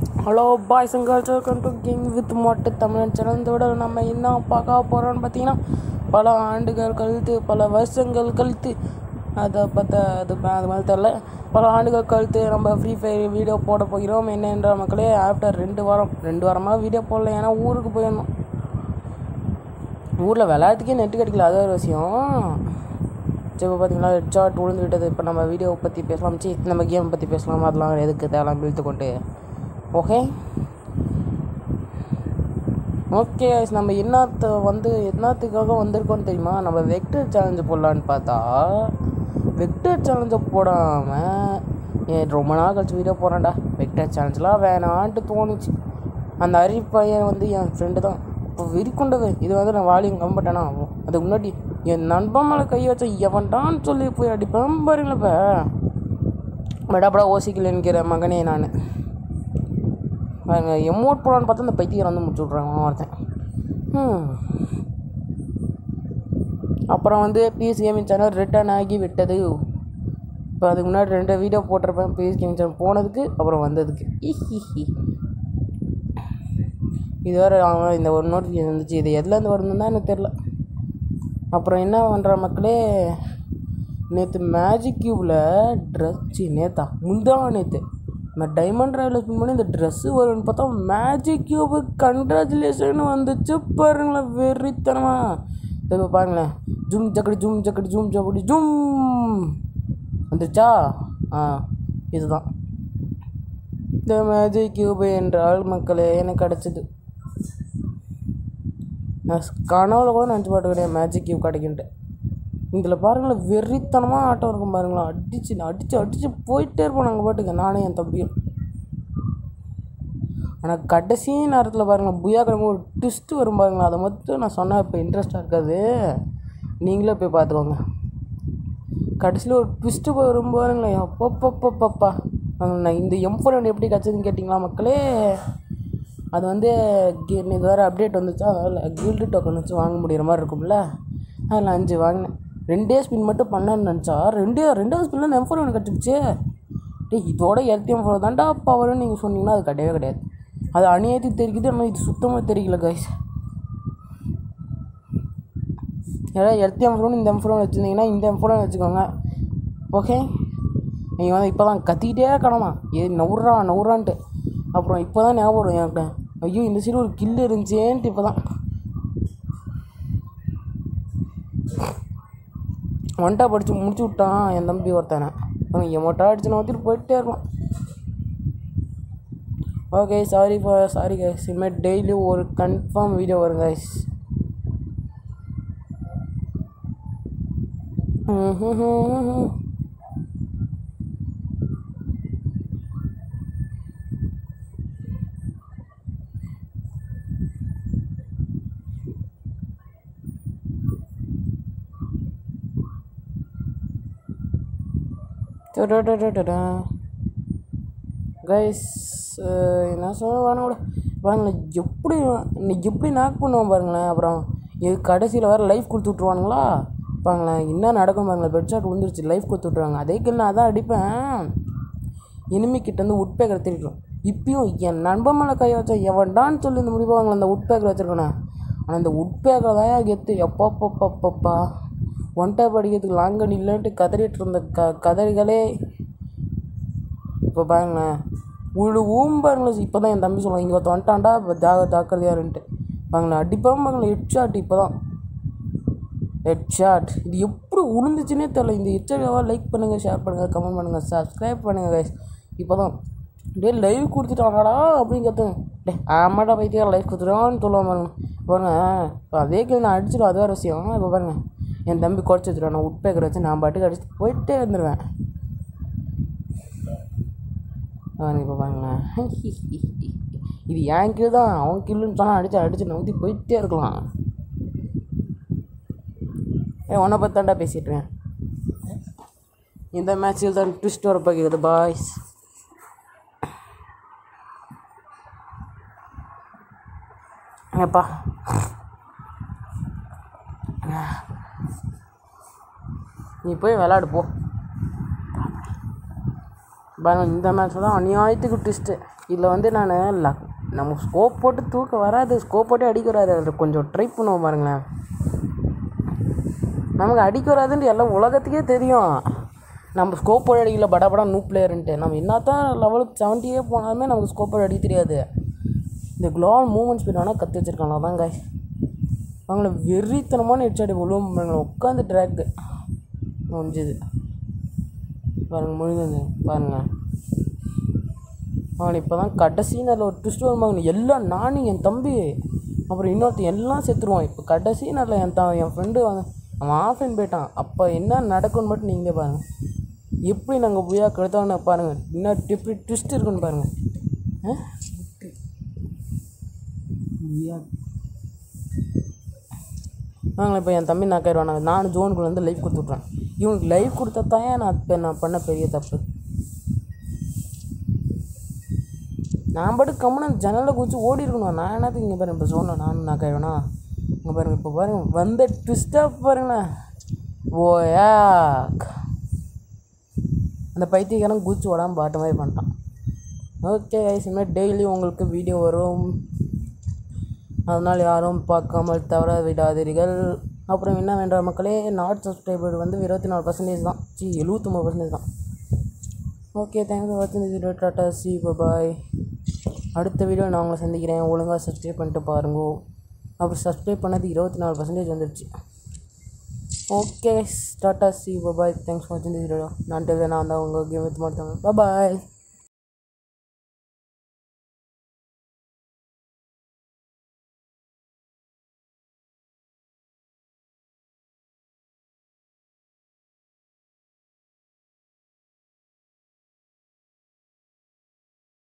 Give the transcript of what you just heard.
Hello boys and girls welcome to king with மொட்டை தமிழன் சேனலோட நம்ம என்ன பார்க்க போகிறோம்னு பார்த்தீங்கன்னா பல ஆண்டுகள் கழித்து பல வருஷங்கள் கழித்து அதை பார்த்தா அது ப- அது மாதிரி தெரில பல ஆண்டுகள் கழித்து நம்ம ஃப்ரீ ஃபயர் வீடியோ போட போகிறோம் என்னென்ற மக்களே ஆஃப்டர் ரெண்டு வாரம் ரெண்டு வாரமாக வீடியோ போடல ஏன்னா ஊருக்கு போயிருந்தோம் ஊரில் விளையாட்டுக்கே நெட்டு கிடைக்கல அது ஒரு விஷயம் சரி இப்போ பார்த்தீங்களா ஹெட்ஷாட் விழுந்து விட்டது இப்போ நம்ம வீடியோவை பற்றி பேசலாம் சி நம்ம கேம் பற்றி பேசலாம் அதெல்லாம் எதுக்கு தேவையில்லாம் இழுத்து கொண்டு ஓகே ஓகே நம்ம என்னத்த வந்து என்னத்துக்காக வந்திருக்கோம்னு தெரியுமா நம்ம வெக்டர் சேலஞ்சு போடலான்னு பார்த்தா வெக்டர் சேலஞ்சை போடாமல் ஏன் ரொம்ப நாள் கழிச்சு வீடியோ போகிறேன்டா வெக்டர் சேலஞ்செலாம் வேணான்ட்டு தோணுச்சு அந்த அரி பையன் வந்து என் ஃப்ரெண்டு தான் இப்போ வெறிக்கொண்டது இது வந்து நான் வாலியும் கம்பட்டேனா அதுக்கு முன்னாடி என் நண்பன் மேலே கை வச்ச எவன்டான்னு சொல்லி போய் அடிப்பேன் பாருங்களேன் இப்போ படாபடா ஓசிக்கல் என்கிற மகனே நான் பாருங்க எமோட் போடான்னு பார்த்தா அந்த பைத்தியர் வந்து முடிச்சு விட்றாங்க ஒருத்தன் ம். அப்புறம் வந்து பிஎஸ் கேமிங் சேனல் ரிட்டர்ன் ஆகி விட்டது இப்போ அதுக்கு முன்னாடி ரெண்டு வீடியோ போட்டிருப்பேன் பிஎஸ் கேமிங் சேனல் போனதுக்கு அப்புறம் வந்ததுக்கு இஹிஹி இது வேறு அவன் இந்த ஒரு நோட்டிஃபிகேஷன் வந்துச்சு இது எதுலேருந்து வருதுன்னு தான் எனக்கு தெரில அப்புறம் என்ன பண்ணுற மக்களே நேற்று மேஜிக் க்யூப்பில் ட்ரெஸ் நேத்தா முந்தா நேற்று நான் டைமண்ட் ராயில் ஸ்பின் பண்ணி இந்த ட்ரெஸ்ஸு வரும்னு பார்த்தா மேஜிக் க்யூபு கங்க்ராச்சுலேஷன் வந்துச்சு பாருங்களேன் வெறித்தனமா இப்போ பாருங்களேன் ஜூம் ஜக்கடி ஜூம் ஜக்கடி ஜூம் ஜக்கடி ஜூம் வந்துச்சா ஆ இதுதான் இந்த மேஜிக் கியூபு என்றால் மக்களே எனக்கு கிடச்சிது நான் கனவுல கூட நினச்சி பாட்டு கிடையாது மேஜிக் கியூப் கிடைக்குன்ட்டு இதில் பாருங்களேன் வெறித்தனமாக ஆட்டம் இருக்கும் பாருங்களேன் அடிச்சு அடிச்சு அடிச்சு போயிட்டே இருப்போம் நாங்கள் பாட்டுக்கு நானும் என் தம்பியும் ஆனால் கடைசி நேரத்தில் பாருங்களேன் புயா கிழமை ஒரு ட்விஸ்ட்டு வரும் பாருங்களேன் அதை மட்டும் நான் சொன்னால் இப்போ இன்ட்ரெஸ்டாக இருக்காது நீங்களே போய் பார்த்துக்கோங்க கடைசியில் ஒரு ட்விஸ்ட்டு வரும் பாருங்களேன் அப்பப்பப்பப்பப்பா நான் இந்த எம்பரன் எப்படி கிடச்சதுன்னு கேட்டிங்களா மக்களே அது வந்து கி- இது வேறு அப்டேட் வந்துச்சா அதில் கில்டு டோக்கன் வச்சு வாங்க முடியிற மாதிரி இருக்கும்ல அதில் அஞ்சு வாங்கினேன் ரெண்டே ஸ்பின் மட்டும் பண்ணேன்னு நினச்சா ரெண்டே ரெண்டாவது ஸ்பின்ல அந்த எம்பர் எனக்கு கிடச்சிருச்சு டேய் இதோட எல்டிஎம் ஃபோர் தான்டா பவர்னு நீங்கள் சொன்னீங்கன்னா அது கிடையவே கிடையாது அது அநியாயத்துக்கு தெரிக்குது ஆனால் இது சுத்தமாக தெரியல கைஸ் ஏதாவது எல்டிஎம் ஃபோன் இந்த எம்ஃபோன் வச்சுருந்தீங்கன்னா இந்த எம்ஃபோன் வச்சுக்கோங்க ஓகே நீங்கள் வந்து இப்போ தான் கத்திக்கிட்டே இருக்கணுமா ஏ நவுறா நவுறான்ட்டு அப்புறம் இப்போ தான் ஞாபகம் வரும் என்கிட்ட ஐயோ இந்த சைடு ஒரு கில்லு இருந்துச்சேன்ட்டு இப்போ தான் ஒன்ட்டா படித்து முடிச்சு விட்டான் என் தம்பி ஒருத்தனை அவன் எமோட்டா அடிச்சு நோத்திட்டு போயிட்டே இருப்பான் okay sorry for sorry guys இனிமேல் டெய்லி ஒரு கன்ஃபார்ம் வீடியோ வரும் கைஸ் கைஸ் என்ன சொல்ல வேணாம் விட பாருங்களேன் எப்படி இன்னைக்கு எப்படி நாக் பண்ணுவான் பாருங்களேன் அப்புறம் இது கடைசியில் வேறு லைஃப் கொடுத்து விட்ருவானுங்களா பாருங்களேன் என்ன நடக்கும் பாருங்களேன் பெட் ஷாட் விழுந்துருச்சு லைஃப் கொடுத்து விட்ருவாங்க அதே கில் நான் அதான் அடிப்பேன் இனிமே கிட்டேருந்து உட் பேக்கர் திருக்கிறோம் இப்பயும் என் நண்பன் மேலே கை வச்சா எவன்டான்னு சொல்லி இந்த முடிவாங்களே அந்த உட் பேக்கர் வச்சுருக்கேனே ஆனால் இந்த உட் பேக்கர் தான் கெத்து எப்பப்பப்பப்பப்பா ஒன் டைப் அடிக்கிறதுக்கு லாங்கன் இல்லைன்ட்டு கதறிட்டு இருந்த க கதறிகளே இப்போ பாருங்களேன் உழுவும் பாருங்களேன் இப்போ தான் என் தம்பி சொல்லுவான் இங்கே ஒருத்தன் வந்துட்டான்டா இப்போ ஜாக ஜாக்கிரதையாருன்ட்டு பாருங்களேன் அடிப்பான் பாருங்களேன் ஹெட் ஷாட் இப்போ தான் ஹெட் ஷாட் இது எப்படி உளுந்துச்சுன்னே தெரில இந்த ஹெட்ஷாட்டாக லைக் பண்ணுங்கள் ஷேர் பண்ணுங்கள் கமெண்ட் பண்ணுங்கள் சப்ஸ்கிரைப் பண்ணுங்கள் கைஸ் இப்போ தான் டே லைவ் கொடுத்துட்டாங்கடா அப்படின்னு கற்றுங்க டே ஆமாடா பைத்தியம் லைவ் கொடுத்துட்டான்னு சொல்லுவான் பாருங்க பாருங்க இப்போ அதே கேள்வி நான் அடிச்சிடும் அது வேறு விஷயம் இப்போ பாருங்க என் தம்பி குறைச்சி வச்சுருவான் நான் உட் பேக்கர் வச்சு நான் பாட்டுக்கு அடிச்சுட்டு போயிட்டே வந்துடுவேன் பாருங்க இப்போ பாருங்களேன் இது என் கில் தான் அவன் கில்லுன்னு சொன்னால் அடிச்சு அடிச்சு நவுத்தி போயிட்டே இருக்கலாம் ஏ உன்னை பற்றி தான்டா பேசிட்டுருக்கேன் இந்த மேட்ச்சில் தான் ட்விஸ்ட் வர போகிறது பாய்ஸ் ஏப்பா நீ போய் விளாடு போ பாருங்க இந்த மேட்ச் தான் அநியாயத்துக்கு ட்விஸ்ட்டு இதில் வந்து நான் லக் நம்ம ஸ்கோப் போட்டு தூக்க வராது ஸ்கோப் போட்டு அடிக்க வராது அதில் கொஞ்சம் ட்ரை பண்ணுவோம் பாருங்களேன் நமக்கு அடிக்க வராதுன்ட்டு எல்லாம் உலகத்துக்கே தெரியும் நம்ம ஸ்கோப் போட்டு அடிக்கல பட பட நூ பிளேயருன்ட்டு நம்ம என்னத்தான் லெவலுக்கு செவன்ட்டியே போனாலுமே நமக்கு ஸ்கோப் போட்டு அடிக்க தெரியாது இந்த க்ளோவல் மூமெண்ட் ஸ்பீட் வேணால் கற்று வச்சுருக்காங்க அதான் காய் அவங்கள வெறித்தனமான ஹெட்ஷாட் விழுவும் பாருங்க உட்காந்து ட்ராக்கு முடிஞ்சுது பாருங்க முடிஞ்சது பாருங்க அவன் இப்போ தான் கடைசி நேரில் ஒரு ட்விஸ்ட் வருவாங்க எல்லாம் நானும் என் தம்பி அப்புறம் இன்னொருத்தன் எல்லாம் செத்துருவான் இப்போ கடைசி நேரில் என் த என் ஃப்ரெண்டு வந்து அவன் ஆஃப்லைன் போயிட்டான் அப்போ என்ன நடக்கும்னு மட்டும் நீங்களே பாருங்கள் எப்படி நாங்கள் புயா கெடுத்தோன்னு பாருங்கள் இன்னும் எப்படி ட்விஸ்ட் இருக்குன்னு பாருங்கள் ஆ? புயா நாங்கள் இப்போ என் தம்பி நான் கைடுவான் நானும் ஜோனுக்குள்ள வந்து லைஃப் கொடுத்துட்றேன் இவனுக்கு லைஃப் கொடுத்தா தான் நான் இப்போ நான் பண்ண பெரிய தப்பு நான் பாட்டு கம்முன்னு ஜன்னலில் குச்சி ஓடி இருக்கணும் நான் என்னத்துக்கு இங்கே பாருங்க இப்போ ஜோனில் நானும் நான் கைடுவேனா இங்கே பாருங்க இப்போ பாருங்க வந்த ட்விஸ்ட்டாக பாருங்களேன் ஓயா அந்த பைத்தியக்காரன் குச்சி ஓடாமல் பாட்டு மாதிரி பண்ணிட்டான் ஓகே கைஸ் இனிமேல் டெய்லி உங்களுக்கு வீடியோ வரும் அதனால் யாரும் பார்க்காமல் தவற விடாதீர்கள் அப்புறம் என்ன வேண்ட மக்களே நாட் சப்ஸ்கிரைபர் வந்து இருபத்தி நாலு பர்சன்டேஜ் தான் சி எழுபத்தொம்பது பர்சன்டேஜ் தான் ஓகே தேங்க்ஸ் வாட்சிங் this video tata see bye அடுத்த வீடியோ நான் உங்களை சந்திக்கிறேன் ஒழுங்காக சப்ஸ்கிரைப் பண்ணிட்டு பாருங்க அப்புறம் சப்ஸ்கிரைப் பண்ணது இருபத்தி நாலு பர்சன்டேஜ் வந்துடுச்சு okay tata see bye thanks for வாட்சிங் this video நான் நான் தான் உங்கள் கேம் வித் மாட்டாங்க பாய்